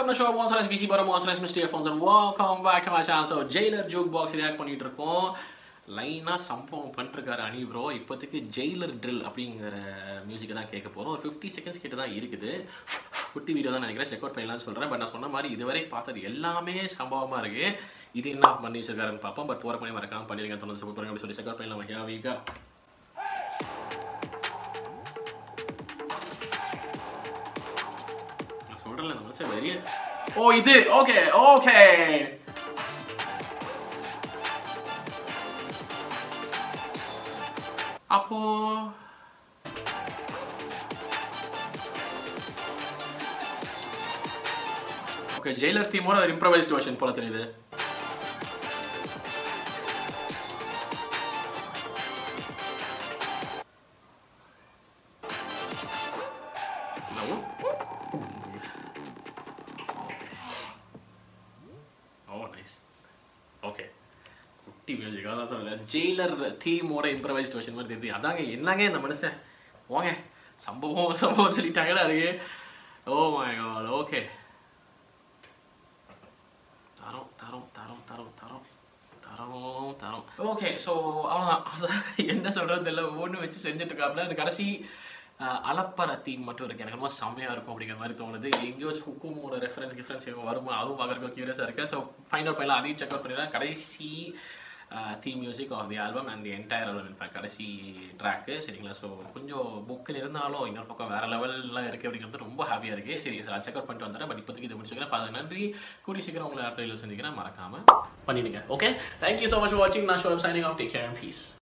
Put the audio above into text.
the show once less BC Bottom once less Mr. Phones and welcome back to my channel. So Jailer Jukebox react பண்ணிட்டு இருக்கோம் லைனாக சம்பவம் பண்ணிருக்காரு அனி bro இப்போதைக்கு ஜெயிலர் ட்ரில் அப்படிங்கிற மியூசிக்கை தான் கேட்க போகிறோம் ஒரு ஃபிஃப்டி செகண்ட்ஸ் கிட்ட தான் இருக்குது குட்டி வீடியோ தான் நினைக்கிறேன் செக் அவுட் பண்ணலாம்னு சொல்கிறேன் பட் நான் சொன்ன மாதிரி இதுவரை பார்த்தது எல்லாமே சம்பவமாக இருக்குது இது என்ன பண்ணி வச்சிருக்காருன்னு பார்ப்போம் பட் போகிற பண்ணி மறக்காம பண்ணிடுங்க தொடர்ந்து சப்போர்ட் பண்ணுங்க அப்படி சொல்லி செக் அவுட் பண்ணலாம் ஹியா வீக்கா நான் சொல்கிறேன்ல நம்ம மனசு வெறிய ஓ இது ஓகே ஓகே அப்போ ஓகே ஜெயிலர் தீமோட ஒரு இம்ப்ரவைஸ்ட் வெர்ஷன் போல தெரியுது ஓ நைஸ் ஓகே குட்டி மியூசிக் அதான் சொல்ல ஜெயிலர் தீமோட இம்ப்ரவைஸ்ட் வெர்ஷன் மாதிரி தெரியுது அதாங்க என்னங்க இந்த மனுஷன் போங்க சம்பவம் சம்பவம் சொல்லிட்டாங்கடா இருக்கு ஓ மை காட் ஓகே தரோம் தரோம் தரோம் தரோம் தரோம் தரோம் தரோம் ஓகே ஸோ அவ்வளோதான் அவ்வளோதான் என்ன சொல்கிறது இல்லை ஒன்று வச்சு செஞ்சுட்டு இருக்காப்புல இந்த கடைசி அஹ், அலப்பற தீம் மட்டும் இருக்கு எனக்கு ரொம்ப செம்மையாக இருக்கும் அப்படிங்கிற மாதிரி தோணுது எங்கேயோ ஹுக்குமோட ரெஃபரன்ஸ் கிஃபரன்ஸ் எங்கே வருமா அதுவும் பார்க்குறதுக்கு க்யூரியஸாக இருக்குது ஸோ ஃபைண்ட் அவுட் பண்ணலாம் அதையும் செக் அவுட் பண்ணிடலாம் கடைசி theme music of the album and the entire album in fact கடைசி ட்ராக்கு சரிங்களா ஸோ கொஞ்சம் புக்கில் இருந்தாலும் இன்னொரு பக்கம் வேறு லெவல்லாம் இருக்குது அப்படிங்கிறது ரொம்ப ஹாப்பியாக இருக்குது சரி செக் அவுட் பண்ணிட்டு வந்துடுறேன் பட் இப்போதைக்கு இது முடிச்சுக்கிறேன் பாருங்க நன்றி கூடி சீக்கிரம் உங்களை அடுத்த வீடியோ சந்திக்கிறேன் மறக்காமல் பண்ணிடுங்க ஓகே தேங்க்யூ ஸோ மச் வாட்சிங் நான் show signing off take care and piece